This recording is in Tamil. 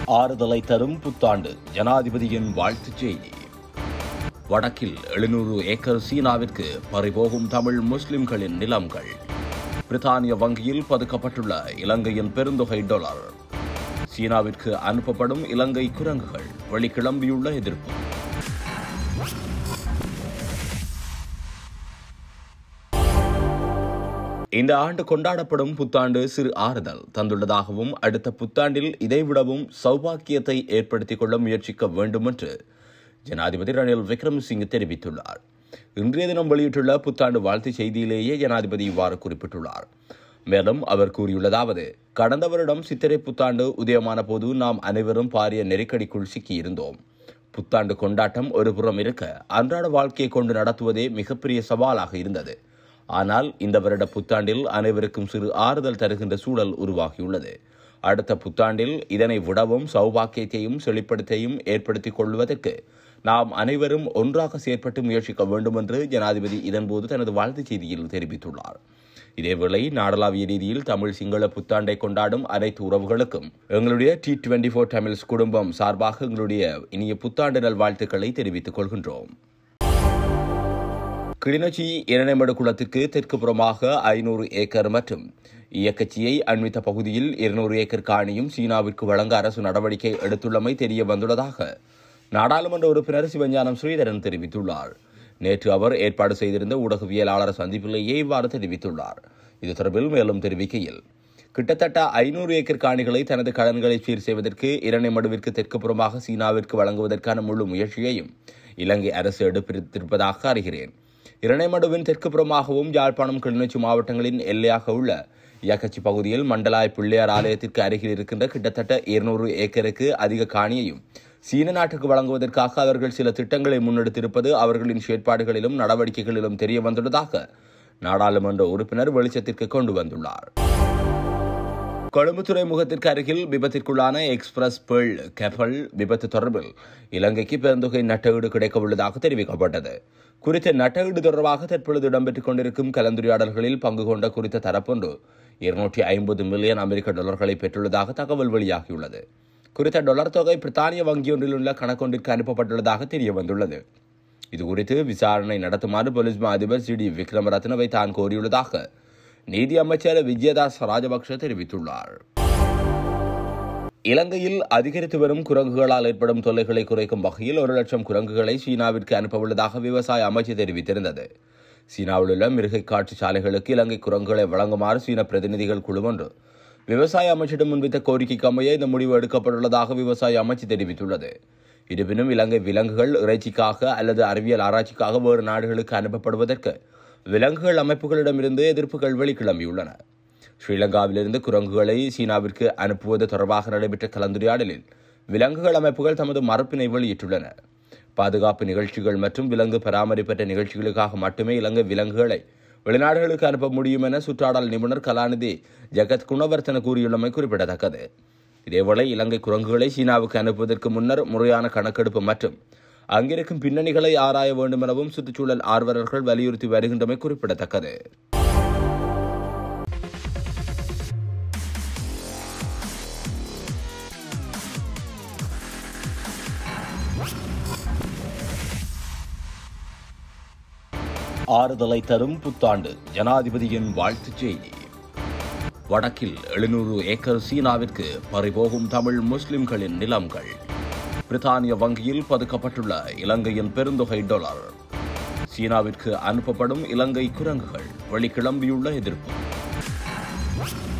ஆறுதலை தரும் புத்தாண்டு ஜனாதிபதியின் வாழ்த்துச் செய்தி வடக்கில் எழுநூறு ஏக்கர் சீனாவிற்கு பறிபோகும் தமிழ் முஸ்லிம்களின் நிலங்கள் பிரித்தானிய வங்கியில் பதுக்கப்பட்டுள்ள இலங்கையின் பெருந்தொகை டாலர் சீனாவிற்கு அனுப்பப்படும் இலங்கை குரங்குகள் வெளிக்கிளம்பியுள்ள எதிர்ப்பு இந்த ஆண்டு கொண்டாடப்படும் புத்தாண்டு சிறு ஆறுதல் தந்துள்ளதாகவும் அடுத்த புத்தாண்டில் இதைவிடவும் சௌபாக்கியத்தை ஏற்படுத்திக் கொள்ள முயற்சிக்க வேண்டும் என்று ஜனாதிபதி ரணில் விக்ரமசிங்கே தெரிவித்துள்ளார் இன்றைய தினம் வெளியிட்டுள்ள புத்தாண்டு வாழ்த்துச் செய்தியிலேயே ஜனாதிபதி இவ்வாறு குறிப்பிட்டுள்ளார் மேலும் அவர் கூறியுள்ளதாவது கடந்த வருடம் சித்திரை புத்தாண்டு உதயமான போது நாம் அனைவரும் பாரிய நெருக்கடிக்குள் சிக்கியிருந்தோம் புத்தாண்டு கொண்டாட்டம் ஒருபுறம் இருக்க அன்றாட வாழ்க்கையை கொண்டு நடத்துவதே மிகப்பெரிய சவாலாக இருந்தது ஆனால் இந்த வருட புத்தாண்டில் அனைவருக்கும் சிறு ஆறுதல் தருகின்ற சூழல் உருவாகியுள்ளது அடுத்த புத்தாண்டில் இதனை விடவும் சௌபாக்கியத்தையும் செழிப்படுத்தையும் ஏற்படுத்திக் கொள்வதற்கு நாம் அனைவரும் ஒன்றாக செயற்பட்டு முயற்சிக்க வேண்டும் என்று ஜனாதிபதி இதன்போது தனது வாழ்த்துச் செய்தியில் தெரிவித்துள்ளார் இதேவேளை நாடளாவிய ரீதியில் தமிழ் சிங்கள புத்தாண்டை கொண்டாடும் அனைத்து உறவுகளுக்கும் எங்களுடைய டி டுவெண்டி ஃபோர் தமிழ்ஸ் குடும்பம் சார்பாக எங்களுடைய இனிய புத்தாண்டு நல்வாழ்த்துக்களை தெரிவித்துக் கொள்கின்றோம் கிளிநொச்சி இரணைமடு குளத்துக்கு தெற்கு புறமாக ஐநூறு ஏக்கர் மற்றும் இயக்கச்சியை அண்மித்த பகுதியில் இருநூறு ஏக்கர் காணியும் சீனாவிற்கு வழங்க அரசு நடவடிக்கை எடுத்துள்ளமை தெரிய வந்துள்ளதாக நாடாளுமன்ற உறுப்பினர் சிவஞானம் ஸ்ரீதரன் தெரிவித்துள்ளார் நேற்று அவர் ஏற்பாடு செய்திருந்த ஊடகவியலாளர் சந்திப்பிலேயே இவ்வாறு தெரிவித்துள்ளார் இது தொடர்பில் மேலும் தெரிவிக்கையில் கிட்டத்தட்ட ஐநூறு ஏக்கர் காணிகளை தனது கடன்களை சீர் செய்வதற்கு இரணைமடுவிற்கு தெற்கு புறமாக சீனாவிற்கு வழங்குவதற்கான முழு முயற்சியையும் இலங்கை அரசு எடுப்பிருப்பதாக அறிகிறேன் இரணைமடுவின் தெற்கு புறமாகவும் யாழ்ப்பாணம் கிளிநொச்சி மாவட்டங்களின் எல்லையாக உள்ள இயக்கச்சி பகுதியில் மண்டலாய் பிள்ளையார் ஆலயத்திற்கு அருகில் இருக்கின்ற கிட்டத்தட்ட இருநூறு ஏக்கருக்கு அதிக காணியையும் சீன நாட்டுக்கு வழங்குவதற்காக அவர்கள் சில திட்டங்களை முன்னெடுத்திருப்பது அவர்களின் செயற்பாடுகளிலும் நடவடிக்கைகளிலும் தெரிய வந்துள்ளதாக நாடாளுமன்ற உறுப்பினர் வெளிச்சத்திற்கு கொண்டு வந்துள்ளார் கொழும்பு துறைமுகத்திற்கு அருகில் விபத்திற்குள்ளான எக்ஸ்பிரஸ் பேள் கெபல் விபத்து தொடர்பில் இலங்கைக்கு பெருந்தொகை நட்டஈடு கிடைக்கவுள்ளதாக தெரிவிக்கப்பட்டது குறித்த நட்டஈடு தொடர்பாக தற்பொழுது இடம்பெற்றுக் கொண்டிருக்கும் கலந்துரையாடல்களில் பங்கு கொண்ட குறித்த தரப்பொன்று இருநூற்றி ஐம்பது மில்லியன் அமெரிக்க டாலர்களை பெற்றுள்ளதாக தகவல் வெளியாகியுள்ளது குறித்த டாலர் தொகை பிரித்தானிய வங்கியொன்றில் உள்ள கணக்கொன்றிற்கு அனுப்பப்பட்டுள்ளதாக தெரிய வந்துள்ளது இதுகுறித்து விசாரணை நடத்துமாறு போலீஸ் மா அதிபர் சி டி விக்ரமரத்னவை தான் கோரியுள்ளதாக நீதி அமைச்சர் விஜயதாஸ் ராஜபக்ஷ தெரிவித்துள்ளார் இலங்கையில் அதிகரித்து வரும் குரங்குகளால் ஏற்படும் தொல்லைகளை குறைக்கும் வகையில் ஒரு லட்சம் குரங்குகளை சீனாவிற்கு அனுப்பவுள்ளதாக விவசாய அமைச்சு தெரிவித்திருந்தது சீனாவில் உள்ள மிருகை காட்சி சாலைகளுக்கு இலங்கை குரங்குகளை வழங்குமாறு சீன பிரதிநிதிகள் குழு ஒன்று விவசாய அமைச்சிடம் முன்வைத்த கோரிக்கைக்கு அமைய இந்த முடிவு எடுக்கப்பட்டுள்ளதாக விவசாய அமைச்சு தெரிவித்துள்ளது இருப்பினும் இலங்கை விலங்குகள் இறைச்சிக்காக அல்லது அறிவியல் ஆராய்ச்சிக்காக வேறு நாடுகளுக்கு அனுப்பப்படுவதற்கு விலங்குகள் அமைப்புகளிடமிருந்து எதிர்ப்புகள் வெளிக்கிளம்பியுள்ளன ஸ்ரீலங்காவிலிருந்து குரங்குகளை சீனாவிற்கு அனுப்புவது தொடர்பாக நடைபெற்ற கலந்துரையாடலில் விலங்குகள் அமைப்புகள் தமது மறுப்பினை வெளியிட்டுள்ளன பாதுகாப்பு நிகழ்ச்சிகள் மற்றும் விலங்கு பராமரிப்பற்ற நிகழ்ச்சிகளுக்காக மட்டுமே இலங்கை விலங்குகளை வெளிநாடுகளுக்கு அனுப்ப முடியும் என சுற்றாடல் நிபுணர் கலாநிதி ஜெகத் குணவர்த்தன கூறியுள்ளமை குறிப்பிடத்தக்கது இதேவேளை இலங்கை குரங்குகளை சீனாவுக்கு அனுப்புவதற்கு முன்னர் முறையான கணக்கெடுப்பு மற்றும் அங்கிருக்கும் பின்னணிகளை ஆராய வேண்டும் எனவும் சுற்றுச்சூழல் ஆர்வலர்கள் வலியுறுத்தி வருகின்றமை குறிப்பிடத்தக்கது ஆறுதலை தரும் புத்தாண்டு ஜனாதிபதியின் வாழ்த்துச் செய்தி வடக்கில் எழுநூறு ஏக்கர் சீனாவிற்கு பறிபோகும் தமிழ் முஸ்லிம்களின் நிலங்கள் பிரித்தானிய வங்கியில் பதுக்கப்பட்டுள்ள இலங்கையின் பெருந்தொகை டாலர் சீனாவிற்கு அனுப்பப்படும் இலங்கை குரங்குகள் வெளிக்கிளம்பியுள்ள எதிர்ப்பு